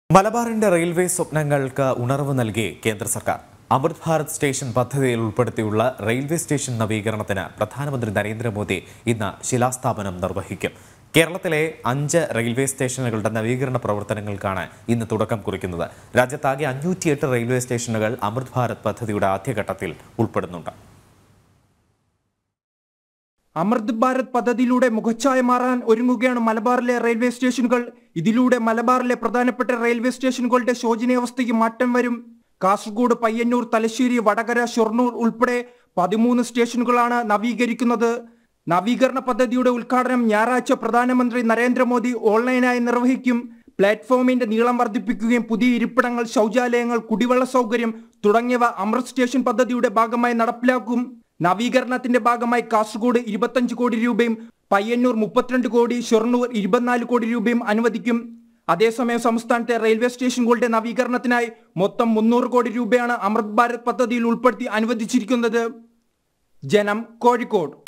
മലബാറിന്റെ റെയിൽവേ സ്വപ്നങ്ങൾക്ക് ഉണർവ് നൽകി കേന്ദ്ര സർക്കാർ അമൃത് ഭാരത് സ്റ്റേഷൻ പദ്ധതിയിൽ ഉൾപ്പെടുത്തിയുള്ള റെയിൽവേ സ്റ്റേഷൻ നവീകരണത്തിന് പ്രധാനമന്ത്രി നരേന്ദ്രമോദി ഇന്ന് ശിലാസ്ഥാപനം നിർവഹിക്കും കേരളത്തിലെ അഞ്ച് റെയിൽവേ സ്റ്റേഷനുകളുടെ നവീകരണ പ്രവർത്തനങ്ങൾക്കാണ് ഇന്ന് തുടക്കം കുറിക്കുന്നത് രാജ്യത്താകെ അഞ്ഞൂറ്റിയെട്ട് റെയിൽവേ സ്റ്റേഷനുകൾ അമൃത് ഭാരത് പദ്ധതിയുടെ ആദ്യഘട്ടത്തിൽ ഉൾപ്പെടുന്നുണ്ട് അമൃത് ഭാരത് പദ്ധതിയിലൂടെ മുഖച്ഛായ മാറാൻ ഒരുങ്ങുകയാണ് മലബാറിലെ റെയിൽവേ സ്റ്റേഷനുകൾ ഇതിലൂടെ മലബാറിലെ പ്രധാനപ്പെട്ട റെയിൽവേ സ്റ്റേഷനുകളുടെ ശോചനീയാവസ്ഥയ്ക്ക് മാറ്റം വരും കാസർഗോഡ് പയ്യന്നൂർ തലശ്ശേരി വടകര ഷൊർണൂർ ഉൾപ്പെടെ പതിമൂന്ന് സ്റ്റേഷനുകളാണ് നവീകരിക്കുന്നത് നവീകരണ പദ്ധതിയുടെ ഉദ്ഘാടനം ഞായറാഴ്ച പ്രധാനമന്ത്രി നരേന്ദ്രമോദി ഓൺലൈനായി നിർവഹിക്കും പ്ലാറ്റ്ഫോമിന്റെ നീളം വർദ്ധിപ്പിക്കുകയും പുതിയ ഇരിപ്പിടങ്ങൾ ശൗചാലയങ്ങൾ കുടിവെള്ള സൗകര്യം തുടങ്ങിയവ അമൃത് സ്റ്റേഷൻ പദ്ധതിയുടെ ഭാഗമായി നടപ്പിലാക്കും നവീകരണത്തിന്റെ ഭാഗമായി കാസർഗോഡ് ഇരുപത്തഞ്ച് കോടി രൂപയും പയ്യന്നൂർ മുപ്പത്തിരണ്ട് കോടി ഷൊർണൂർ ഇരുപത്തിനാല് കോടി രൂപയും അനുവദിക്കും അതേസമയം സംസ്ഥാനത്തെ റെയിൽവേ സ്റ്റേഷനുകളുടെ നവീകരണത്തിനായി മൊത്തം മുന്നൂറ് കോടി രൂപയാണ് അമൃത് ഭാരത് പദ്ധതിയിൽ ഉൾപ്പെടുത്തി അനുവദിച്ചിരിക്കുന്നത് ജനം കോഴിക്കോട്